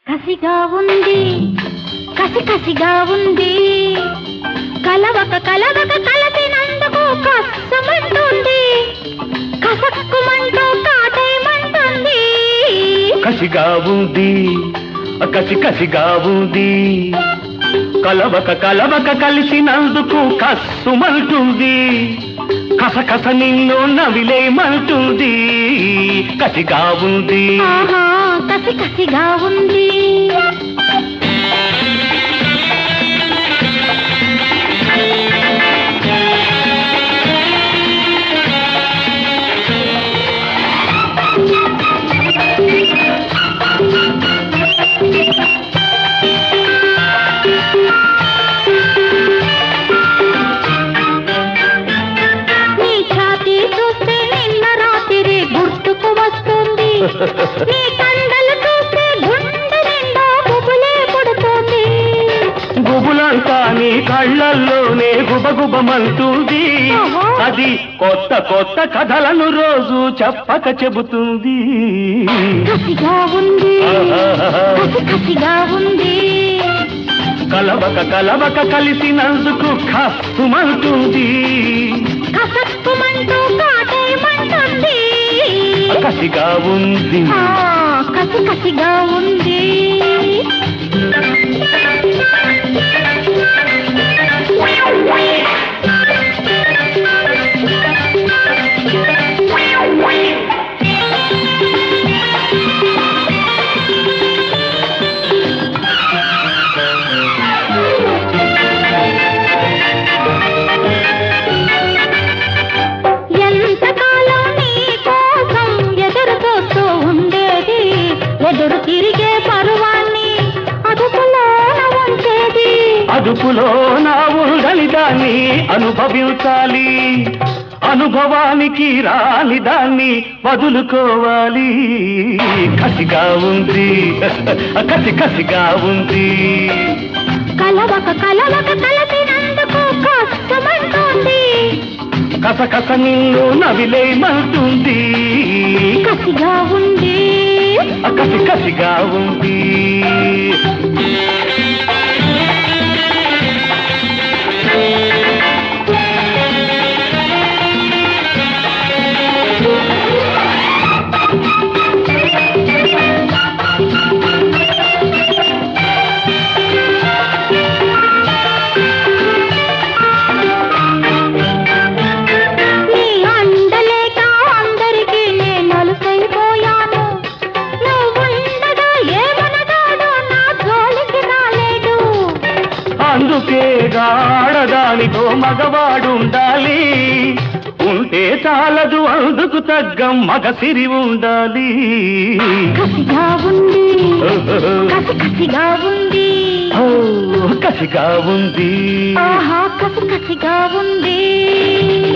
కసిగా ఉంది కసి కసిగా ఉంది కలవక కలవక కలసినందుకు కష్టమంటుంది కసక్కుమంటూ కాటేయమంటుంది కసిగా ఉంది కసి కసిగా ఉంది కలవక కలవక కలిసినందుకు కస్సుమంటుంది కసకస నిన్ను నవిలేమంటుంది కసిగా ఉంది ఆహా కసి కసిగా ఉంది నీ ఛాతీ చూస్తే నిన్న రాత్రి గుర్తుకు వస్తుంది నీ కండలు చూస్తే గుండె నిండా బుబులే పుడుతుంది గుబులంతా నీ కళ్ళల్లోనే గుబగుబమంటుంది ఓహో. అది కొత్త కొత్త కథలను రోజు చెప్పక చెబుతుంది కసిగా ఉంది కసి కసిగా ఉంది కలవక కలవక కలిసినందుకు కస్తుమంటుంది కసక్కుమంటూ కాటేయమంటుంది కసిగా ఉంది ఆ, కసి కసిగా ఉంది ఎంతకాలం నీ కోసం ఎదురు చూస్తూ ఉండేది ఎదురు తిరిగే పరువాన్ని అదుపులోన ఉంచేది అదుపులో నా ఉండని దాన్ని అనుభవించాలి అనుభవానికి రాని దాన్ని వదులుకోవాలి కసిగా ఉంది కసి కసిగా ఉంది కలవక కలవక కలసినందుకు కష్టమంటుంది కసకస నిన్ను నవిలేమంటుంది కసిగా ఉంది కసి కసిగా ఉంది నీ అండలేక అందరికీ నేను అలుసైపోయాను నువ్వుండగా ఏమనగాడో నా జోలికి రాలేడు అందుకే ఆడదానితో మగవాడుండాలి ఉంటే చాలదు అందుకు తగ్గ మగసిరి ఉండాలి కసిగా ఉంది కసి కసిగా ఉంది ఓ, కసిగా ఉంది ఆహా కసి కసిగా ఉంది